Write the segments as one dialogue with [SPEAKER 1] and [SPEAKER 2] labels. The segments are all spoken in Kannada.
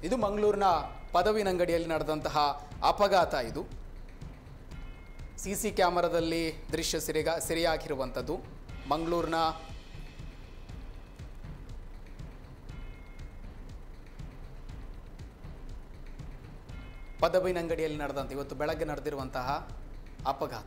[SPEAKER 1] ಇದು ಮಂಗಳೂರಿನ ಪದವಿನಂಗಡಿಯಲ್ಲಿ ನಡೆದಂತಹ ಅಪಘಾತ ಇದು ಸಿ ಸಿ ಕ್ಯಾಮರಾದಲ್ಲಿ ದೃಶ್ಯ ಸೆರೆಗ ಸೆರೆಯಾಗಿರುವಂಥದ್ದು ಮಂಗಳೂರಿನ ಪದವಿನಂಗಡಿಯಲ್ಲಿ ನಡೆದಂಥ ಇವತ್ತು ಬೆಳಗ್ಗೆ ನಡೆದಿರುವಂತಹ ಅಪಘಾತ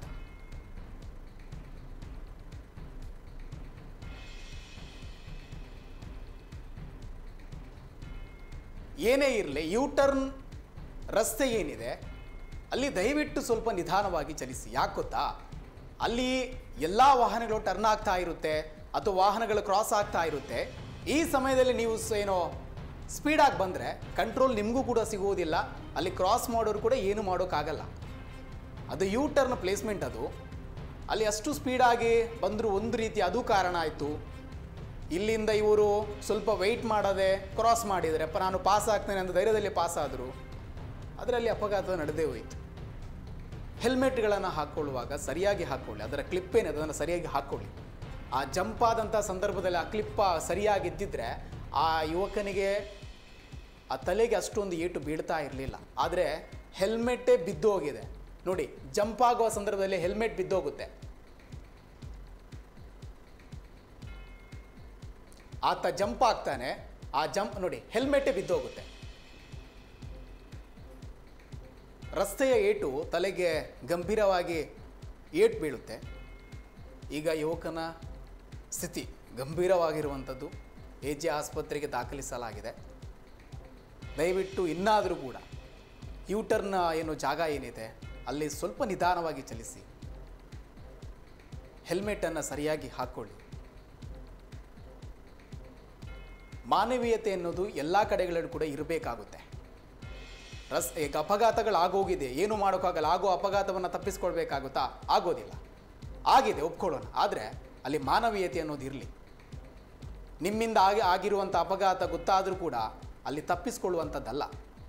[SPEAKER 1] ಏನೇ ಇರಲಿ ಯೂ ಟರ್ನ್ ರಸ್ತೆ ಏನಿದೆ ಅಲ್ಲಿ ದಯವಿಟ್ಟು ಸ್ವಲ್ಪ ನಿಧಾನವಾಗಿ ಚಲಿಸಿ ಯಾಕೆ ಗೊತ್ತಾ ಅಲ್ಲಿ ಎಲ್ಲ ವಾಹನಗಳು ಟರ್ನ್ ಆಗ್ತಾ ಇರುತ್ತೆ ಅಥವಾ ವಾಹನಗಳು ಕ್ರಾಸ್ ಆಗ್ತಾ ಇರುತ್ತೆ ಈ ಸಮಯದಲ್ಲಿ ನೀವು ಸ- ಏನೋ ಸ್ಪೀಡಾಗಿ ಬಂದರೆ ಕಂಟ್ರೋಲ್ ನಿಮಗೂ ಕೂಡ ಸಿಗುವುದಿಲ್ಲ ಅಲ್ಲಿ ಕ್ರಾಸ್ ಮಾಡೋರು ಕೂಡ ಏನು ಮಾಡೋಕ್ಕಾಗಲ್ಲ ಅದು ಯೂ ಟರ್ನ್ ಪ್ಲೇಸ್ಮೆಂಟ್ ಅದು ಅಲ್ಲಿ ಅಷ್ಟು ಸ್ಪೀಡಾಗಿ ಬಂದರೂ ಒಂದು ರೀತಿ ಅದು ಕಾರಣ ಆಯಿತು ಇಲ್ಲಿಂದ ಇವರು ಸ್ವಲ್ಪ ವೆಯ್ಟ್ ಮಾಡದೆ ಕ್ರಾಸ್ ಮಾಡಿದರೆ ಅಪ್ಪ ನಾನು ಪಾಸ್ ಆಗ್ತೇನೆ ಅಂತ ಧೈರ್ಯದಲ್ಲಿ ಪಾಸ್ ಆದರು ಅದರಲ್ಲಿ ಅಪಘಾತ ನಡೆದೇ ಹೋಯಿತು ಹೆಲ್ಮೆಟ್ಗಳನ್ನು ಹಾಕ್ಕೊಳ್ಳುವಾಗ ಸರಿಯಾಗಿ ಹಾಕ್ಕೊಳ್ಳಿ ಅದರ ಕ್ಲಿಪ್ ಏನಿದೆ ಅದನ್ನು ಸರಿಯಾಗಿ ಹಾಕ್ಕೊಳ್ಳಿ ಆ ಜಂಪ್ ಆದಂಥ ಸಂದರ್ಭದಲ್ಲಿ ಆ ಕ್ಲಿಪ್ಪ ಸರಿಯಾಗಿ ಇದ್ದಿದ್ರೆ ಆ ಯುವಕನಿಗೆ ಆ ತಲೆಗೆ ಅಷ್ಟೊಂದು ಏಟು ಬೀಳ್ತಾ ಇರಲಿಲ್ಲ ಆದರೆ ಹೆಲ್ಮೆಟ್ಟೇ ಬಿದ್ದೋಗಿದೆ ನೋಡಿ ಜಂಪ್ ಆಗುವ ಸಂದರ್ಭದಲ್ಲಿ ಹೆಲ್ಮೆಟ್ ಬಿದ್ದೋಗುತ್ತೆ ಆತ ಜಂಪ್ ಆಗ್ತಾನೆ ಆ ಜಂಪ್ ನೋಡಿ ಹೆಲ್ಮೆಟ್ಟೇ ಬಿದ್ದೋಗುತ್ತೆ ರಸ್ತೆಯ ಏಟು ತಲೆಗೆ ಗಂಭೀರವಾಗಿ ಏಟು ಬೀಳುತ್ತೆ ಈಗ ಯುವಕನ ಸ್ಥಿತಿ ಗಂಭೀರವಾಗಿರುವಂಥದ್ದು ಎ ಜೆ ಆಸ್ಪತ್ರೆಗೆ ದಾಖಲಿಸಲಾಗಿದೆ ದಯವಿಟ್ಟು ಇನ್ನಾದರೂ ಕೂಡ ಯೂಟರ್ನ ಏನು ಜಾಗ ಏನಿದೆ ಅಲ್ಲಿ ಸ್ವಲ್ಪ ನಿಧಾನವಾಗಿ ಚಲಿಸಿ ಹೆಲ್ಮೆಟನ್ನು ಸರಿಯಾಗಿ ಹಾಕ್ಕೊಳ್ಳಿ ಮಾನವೀಯತೆ ಅನ್ನೋದು ಎಲ್ಲ ಕಡೆಗಳಲ್ಲೂ ಕೂಡ ಇರಬೇಕಾಗುತ್ತೆ ರಸ್ ಈಗ ಅಪಘಾತಗಳಾಗೋಗಿದೆ ಏನು ಮಾಡೋಕ್ಕಾಗಲ್ಲ ಆಗೋ ಅಪಘಾತವನ್ನು ತಪ್ಪಿಸ್ಕೊಳ್ಬೇಕಾಗುತ್ತಾ ಆಗೋದಿಲ್ಲ ಆಗಿದೆ ಒಪ್ಕೊಳ್ಳೋಣ ಆದರೆ ಅಲ್ಲಿ ಮಾನವೀಯತೆ ಅನ್ನೋದು ಇರಲಿ ನಿಮ್ಮಿಂದ ಆಗಿ ಆಗಿರುವಂಥ ಅಪಘಾತ ಗೊತ್ತಾದರೂ ಕೂಡ ಅಲ್ಲಿ ತಪ್ಪಿಸ್ಕೊಳ್ಳುವಂಥದ್ದಲ್ಲ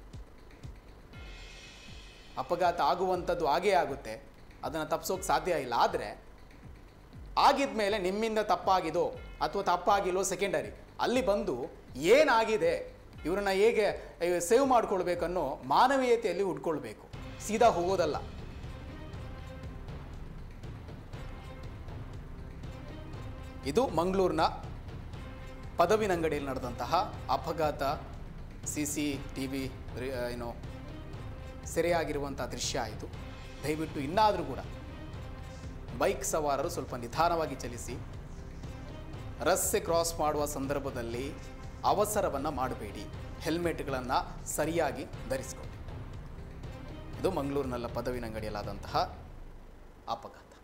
[SPEAKER 1] ಅಪಘಾತ ಆಗುವಂಥದ್ದು ಆಗೇ ಆಗುತ್ತೆ ಅದನ್ನು ತಪ್ಪಿಸೋಕೆ ಸಾಧ್ಯ ಇಲ್ಲ ಆದರೆ ಆಗಿದ ಮೇಲೆ ನಿಮ್ಮಿಂದ ತಪ್ಪಾಗಿದೋ ಅಥವಾ ತಪ್ಪಾಗಿಲ್ಲೋ ಸೆಕೆಂಡರಿ ಅಲ್ಲಿ ಬಂದು ಏನಾಗಿದೆ ಇವರನ್ನ ಹೇಗೆ ಸೇವ್ ಮಾಡ್ಕೊಳ್ಬೇಕನ್ನೋ ಮಾನವೀಯತೆಯಲ್ಲಿ ಉಟ್ಕೊಳ್ಬೇಕು ಸೀದಾ ಹೋಗೋದಲ್ಲ ಇದು ಮಂಗಳೂರಿನ ಪದವಿನಂಗಡಿಯಲ್ಲಿ ನಡೆದಂತಹ ಅಪಘಾತ ಸಿ ಸಿ ಟಿ ವಿ ಏನು ಸೆರೆಯಾಗಿರುವಂಥ ದೃಶ್ಯ ಆಯಿತು ದಯವಿಟ್ಟು ಇನ್ನಾದರೂ ಕೂಡ ಬೈಕ್ ಸವಾರರು ಸ್ವಲ್ಪ ನಿಧಾನವಾಗಿ ಚಲಿಸಿ ರಸ್ತೆ ಕ್ರಾಸ್ ಮಾಡುವ ಸಂದರ್ಭದಲ್ಲಿ ಅವಸರವನ್ನು ಮಾಡಬೇಡಿ ಹೆಲ್ಮೆಟ್ಗಳನ್ನು ಸರಿಯಾಗಿ ಧರಿಸಿಕೊಳ್ಳಿ ಇದು ಮಂಗಳೂರಿನಲ್ಲ ಪದವಿನಂಗಡಿಯಲ್ಲಾದಂತಹ ಅಪಘಾತ